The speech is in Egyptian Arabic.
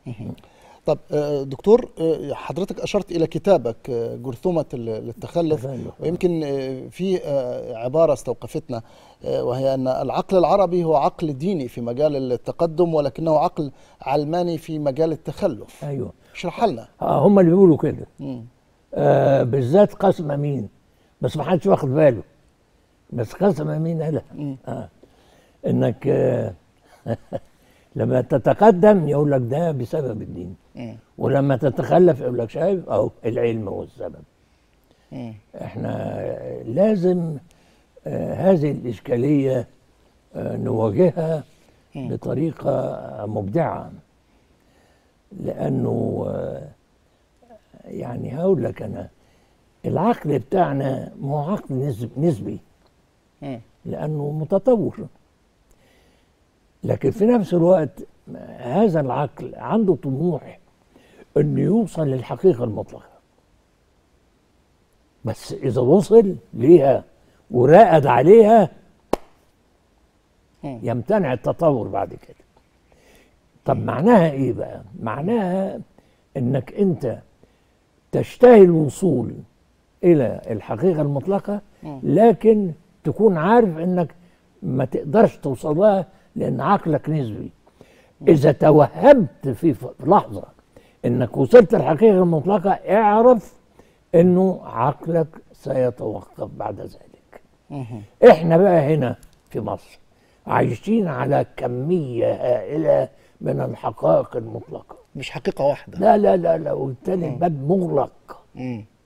طب آه، دكتور آه، حضرتك أشرت إلى كتابك آه، جرثومة ال- التخلف التخلف. ويمكن آه، في آه، عبارة استوقفتنا آه، وهي أن العقل العربي هو عقل ديني في مجال التقدم ولكنه عقل علماني في مجال التخلف ايوه اشرح لنا آه هم اللي بيقولوا كده مم. آه بالذات قاسم امين بس ما حدش واخد باله بس قاسم امين قالها مم. آه انك آه لما تتقدم يقول لك ده بسبب الدين مم. ولما تتخلف يقول لك شايف اهو العلم هو السبب مم. احنا لازم آه هذه الاشكاليه آه نواجهها مم. بطريقه مبدعه لانه آه يعني هقول لك انا العقل بتاعنا ما هو عقل نسب نسبي مم. لانه متطور لكن في نفس الوقت هذا العقل عنده طموح انه يوصل للحقيقه المطلقه بس اذا وصل ليها وراقد عليها مم. يمتنع التطور بعد كده طب معناها ايه بقى معناها انك انت تشتهي الوصول الى الحقيقه المطلقه مم. لكن تكون عارف انك ما تقدرش توصل لها لان عقلك نسبي اذا توهمت في ف- في لحظه انك وصلت الحقيقه المطلقه اعرف انه عقلك سيتوقف بعد ذلك مم. احنا بقى هنا في مصر عايشين على كميه هائله من الحقائق المطلقه مش حقيقة واحدة لا لا لا لا وبالتالي الباب مغلق مم.